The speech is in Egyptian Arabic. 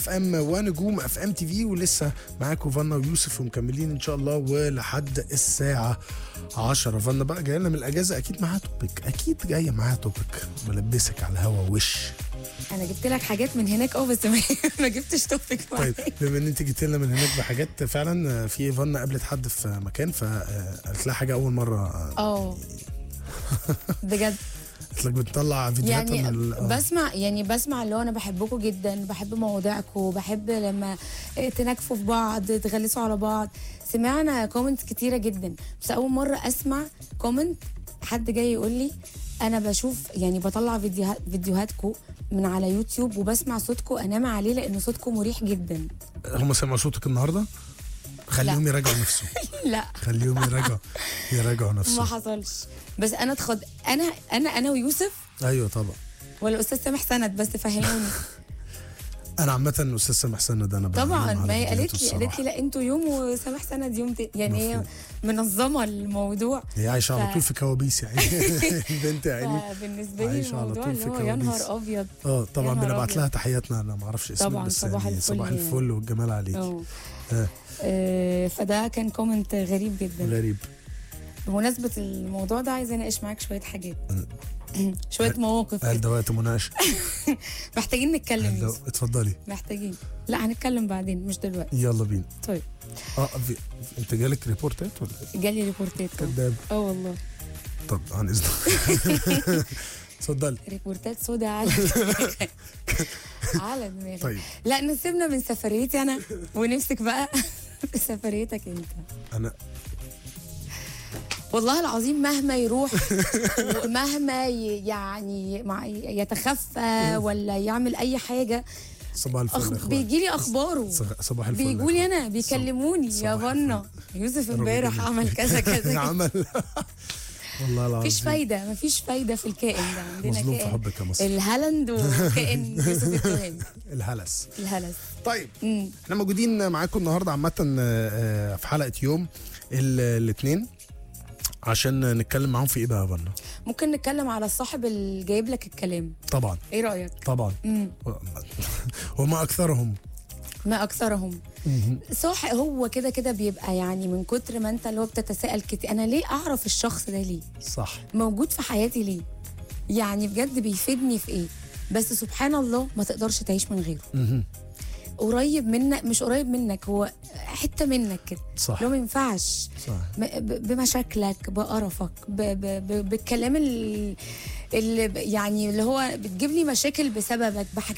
اف ام ونجوم اف ام تي في ولسه معاكم فانا ويوسف ومكملين ان شاء الله ولحد الساعه 10 فانا بقى جايه لنا من الاجازه اكيد معاها توبيك اكيد جايه معاها توبيك بلبسك على الهوا وش انا جبت لك حاجات من هناك اه بس ما, ما جبتش توبيك طيب بما ان انت جيت لنا من هناك بحاجات فعلا في فانا قابلت حد في مكان فقالت لها حاجه اول مره اه بجد قالت لك بتطلع فيديوهات يعني من ال- آه. بسمع يعني بسمع اللي هو انا بحبكم جدا بحب مواضيعكم بحب لما تناكفوا في بعض تغلسوا على بعض سمعنا كومنتس كتيره جدا بس اول مره اسمع كومنت حد جاي يقول لي انا بشوف يعني بطلع فيديوهات فيديوهاتكم من على يوتيوب وبسمع صوتكم انام عليه لان صوتكم مريح جدا هم سمعوا صوتك النهارده خليهم يراجعوا نفسهم لا خليهم يراجعوا يراجعوا ما نفسهم حصلش بس انا اتخض انا انا انا ويوسف ايوه طبعا ولا استاذ سامح سند بس فهموني انا عامه استاذ سامح سند انا بعلم طبعا على ما هي فيديوهاته قالت لي قالت الصراحة. لي لا انتوا يوم وسامح سند يوم تاني يعني هي منظمه الموضوع هي عايشه على ف- طول في كوابيس يعني البنت يا عيني فبالنسبه لي عايشة على الموضوع طول اللي في هو يا كوابيس. نهار ابيض اه طبعا يا نهار بنبعت أبيض. لها تحياتنا انا ما اعرفش اسمك طبعاً، بس صباح يعني الفل صباح يعني. الفل والجمال عليك اه آه. آه، فده كان كومنت غريب جدا غريب بمناسبه الموضوع ده عايزه اناقش معاك شويه حاجات شويه مواقف هل كده. ده وقت مناقشه محتاجين نتكلم هل ده يوسف. اتفضلي محتاجين لا هنتكلم بعدين مش دلوقتي يلا بينا طيب اه في... انت جالك ريبورتات ولا إيه؟ جالي ريبورتات اه. كداب اه والله طب عن اذنك اتفضلي ريبورتات سودا على على دماغي طيب لا نسيبنا من سفريتي انا ونمسك بقى في سفريتك انت انا والله العظيم مهما يروح ومهما ي- يعني مع- يتخفى ولا يعمل اي حاجه صباح الفل يا أخ... اخوان بيجي لي اخباره صغ- صباح الفل يا بيجوا لي إخوان. انا بيكلموني يا صباح فنا يوسف رب امبارح جميل. عمل كذا كذا كذا. عمل والله العظيم مفيش فايده مفيش فايده في الكائن ده عندنا مظلوم في كائن حبك يا مصر الهالاند وكائن يوسف التهامي الهلس الهلس طيب مم. احنا موجودين معاكم النهارده عامه آه، في حلقه يوم الاثنين عشان نتكلم معاهم في ايه بقى يا فنا ممكن نتكلم على الصاحب اللي جايب لك الكلام طبعا ايه رايك طبعا مم. وما اكثرهم ما اكثرهم صح هو كده كده بيبقى يعني من كتر ما انت اللي هو بتتساءل كتير انا ليه اعرف الشخص ده ليه صح موجود في حياتي ليه يعني بجد بيفيدني في ايه بس سبحان الله ما تقدرش تعيش من غيره مهم. قريب منك مش قريب منك هو حته منك كده صح لو ما ينفعش صح م- ب- بمشاكلك بقرفك ب- ب- ب- بالكلام ال- اللي ب- يعني اللي هو بتجيب لي مشاكل بسببك بحاجات